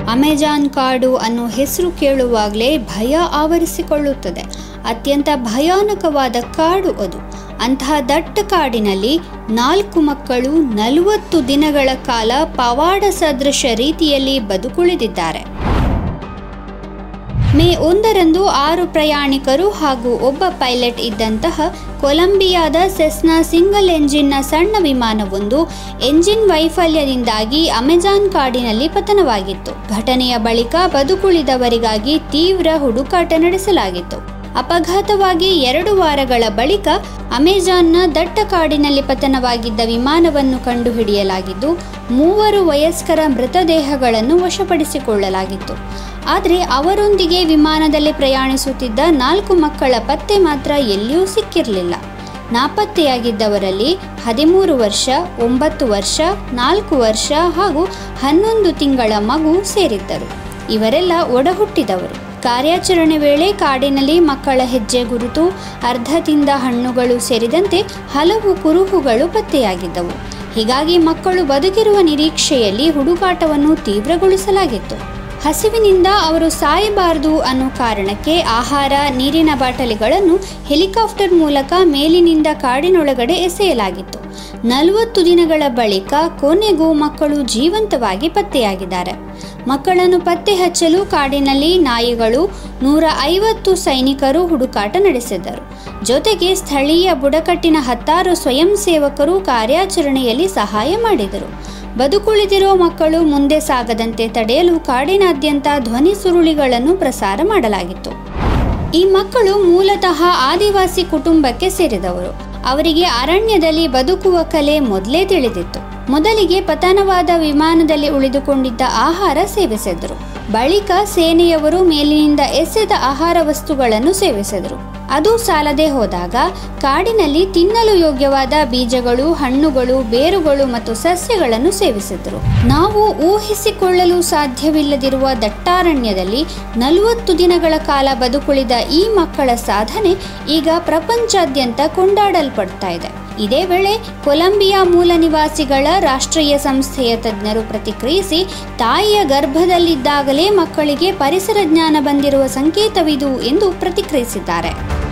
Amazon ಕಾಡು ಅನ್ನೋ ಹೆಸರು ಕೇಳುವಾಗಲೇ ಭಯ ಆವರಿಸಿಕೊಳ್ಳುತ್ತದೆ ಅತ್ಯಂತ ಭಯಾನಕವಾದ ಕಾಡು ಅದು ಅಂತಹ ದಟ್ಟ ಕಾಡಿನಲ್ಲಿ ನಾಲ್ಕು ಮಕ್ಕಳು ನಲವತ್ತು ದಿನಗಳ ಕಾಲ ಪವಾಡ ಸದೃಶ ರೀತಿಯಲ್ಲಿ ಬದುಕುಳಿದಿದ್ದಾರೆ ಮೇ ಒಂದರಂದು ಆರು ಪ್ರಯಾಣಿಕರು ಹಾಗೂ ಒಬ್ಬ ಪೈಲಟ್ ಇದ್ದಂತಹ ಕೊಲಂಬಿಯಾದ ಸೆಸ್ನಾ ಸಿಂಗಲ್ ಎಂಜಿನ್ನ ಸಣ್ಣ ವಿಮಾನವೊಂದು ಎಂಜಿನ್ ವೈಫಲ್ಯದಿಂದಾಗಿ ಅಮೆಜಾನ್ ಕಾಡಿನಲ್ಲಿ ಪತನವಾಗಿತ್ತು ಘಟನೆಯ ಬಳಿಕ ಬದುಕುಳಿದವರಿಗಾಗಿ ತೀವ್ರ ಹುಡುಕಾಟ ನಡೆಸಲಾಗಿತ್ತು ಅಪಘಾತವಾಗಿ ಎರಡು ವಾರಗಳ ಬಳಿಕ ಅಮೆಜಾನ್ನ ದಟ್ಟ ಕಾಡಿನಲ್ಲಿ ಪತನವಾಗಿದ್ದ ವಿಮಾನವನ್ನು ಕಂಡುಹಿಡಿಯಲಾಗಿದ್ದು ಮೂವರು ವಯಸ್ಕರ ಮೃತದೇಹಗಳನ್ನು ವಶಪಡಿಸಿಕೊಳ್ಳಲಾಗಿತ್ತು ಆದರೆ ಅವರೊಂದಿಗೆ ವಿಮಾನದಲ್ಲಿ ಪ್ರಯಾಣಿಸುತ್ತಿದ್ದ ನಾಲ್ಕು ಮಕ್ಕಳ ಪತ್ತೆ ಮಾತ್ರ ಎಲ್ಲಿಯೂ ಸಿಕ್ಕಿರಲಿಲ್ಲ ನಾಪತ್ತೆಯಾಗಿದ್ದವರಲ್ಲಿ ಹದಿಮೂರು ವರ್ಷ ಒಂಬತ್ತು ವರ್ಷ ನಾಲ್ಕು ವರ್ಷ ಹಾಗೂ ಹನ್ನೊಂದು ತಿಂಗಳ ಮಗು ಸೇರಿದ್ದರು ಇವರೆಲ್ಲ ಒಡಹುಟ್ಟಿದವರು ಕಾರ್ಯಾಚರಣೆ ವೇಳೆ ಕಾಡಿನಲ್ಲಿ ಮಕ್ಕಳ ಹೆಜ್ಜೆ ಗುರುತು ಅರ್ಧ ತಿಂದ ಹಣ್ಣುಗಳು ಸೇರಿದಂತೆ ಹಲವು ಕುರುಹುಗಳು ಪತ್ತೆಯಾಗಿದ್ದವು ಹೀಗಾಗಿ ಮಕ್ಕಳು ಬದುಕಿರುವ ನಿರೀಕ್ಷೆಯಲ್ಲಿ ಹುಡುಕಾಟವನ್ನು ತೀವ್ರಗೊಳಿಸಲಾಗಿತ್ತು ಹಸಿವಿನಿಂದ ಅವರು ಸಾಯಬಾರದು ಅನ್ನೋ ಕಾರಣಕ್ಕೆ ಆಹಾರ ನೀರಿನ ಬಾಟಲಿಗಳನ್ನು ಹೆಲಿಕಾಪ್ಟರ್ ಮೂಲಕ ಮೇಲಿನಿಂದ ಕಾಡಿನೊಳಗಡೆ ಎಸೆಯಲಾಗಿತ್ತು ನಲವತ್ತು ದಿನಗಳ ಬಳಿಕ ಕೊನೆಗೂ ಮಕ್ಕಳು ಜೀವಂತವಾಗಿ ಪತ್ತೆಯಾಗಿದ್ದಾರೆ ಮಕ್ಕಳನ್ನು ಪತ್ತೆ ಹಚ್ಚಲು ಕಾಡಿನಲ್ಲಿ ನಾಯಿಗಳು ನೂರ ಐವತ್ತು ಸೈನಿಕರು ಹುಡುಕಾಟ ನಡೆಸಿದ್ದರು ಜೊತೆಗೆ ಸ್ಥಳೀಯ ಬುಡಕಟ್ಟಿನ ಹತ್ತಾರು ಸ್ವಯಂ ಸೇವಕರು ಕಾರ್ಯಾಚರಣೆಯಲ್ಲಿ ಸಹಾಯ ಮಾಡಿದರು ಬದುಕುಳಿದಿರೋ ಮಕ್ಕಳು ಮುಂದೆ ಸಾಗದಂತೆ ತಡೆಯಲು ಕಾಡಿನಾದ್ಯಂತ ಧ್ವನಿ ಸುರುಳಿಗಳನ್ನು ಪ್ರಸಾರ ಮಾಡಲಾಗಿತ್ತು ಈ ಮಕ್ಕಳು ಮೂಲತಃ ಆದಿವಾಸಿ ಕುಟುಂಬಕ್ಕೆ ಸೇರಿದವರು ಅವರಿಗೆ ಅರಣ್ಯದಲ್ಲಿ ಬದುಕುವ ಕಲೆ ಮೊದಲೇ ತಿಳಿದಿತ್ತು ಮೊದಲಿಗೆ ಪತನವಾದ ವಿಮಾನದಲ್ಲಿ ಉಳಿದುಕೊಂಡಿದ್ದ ಆಹಾರ ಸೇವಿಸಿದರು ಬಳಿಕ ಸೇನೆಯವರು ಮೇಲಿನಿಂದ ಎಸೆದ ಆಹಾರ ವಸ್ತುಗಳನ್ನು ಸೇವಿಸಿದರು ಅದು ಸಾಲದೆ ಹೋದಾಗ ಕಾಡಿನಲ್ಲಿ ತಿನ್ನಲು ಯೋಗ್ಯವಾದ ಬೀಜಗಳು ಹಣ್ಣುಗಳು ಬೇರುಗಳು ಮತ್ತು ಸಸ್ಯಗಳನ್ನು ಸೇವಿಸಿದರು ನಾವು ಊಹಿಸಿಕೊಳ್ಳಲು ಸಾಧ್ಯವಿಲ್ಲದಿರುವ ದಟ್ಟಾರಣ್ಯದಲ್ಲಿ ನಲವತ್ತು ದಿನಗಳ ಕಾಲ ಬದುಕುಳಿದ ಈ ಮಕ್ಕಳ ಸಾಧನೆ ಈಗ ಪ್ರಪಂಚಾದ್ಯಂತ ಕೊಂಡಾಡಲ್ಪಡ್ತಾ ಇದೆ ಇದೇ ವೇಳೆ ಕೊಲಂಬಿಯಾ ಮೂಲ ನಿವಾಸಿಗಳ ರಾಷ್ಟ್ರೀಯ ಸಂಸ್ಥೆಯ ತಜ್ಞರು ಪ್ರತಿಕ್ರಿಯಿಸಿ ತಾಯಿಯ ಗರ್ಭದಲ್ಲಿದ್ದಾಗಲೇ ಮಕ್ಕಳಿಗೆ ಪರಿಸರ ಜ್ಞಾನ ಬಂದಿರುವ ಸಂಕೇತವಿದು ಎಂದು ಪ್ರತಿಕ್ರಿಯಿಸಿದ್ದಾರೆ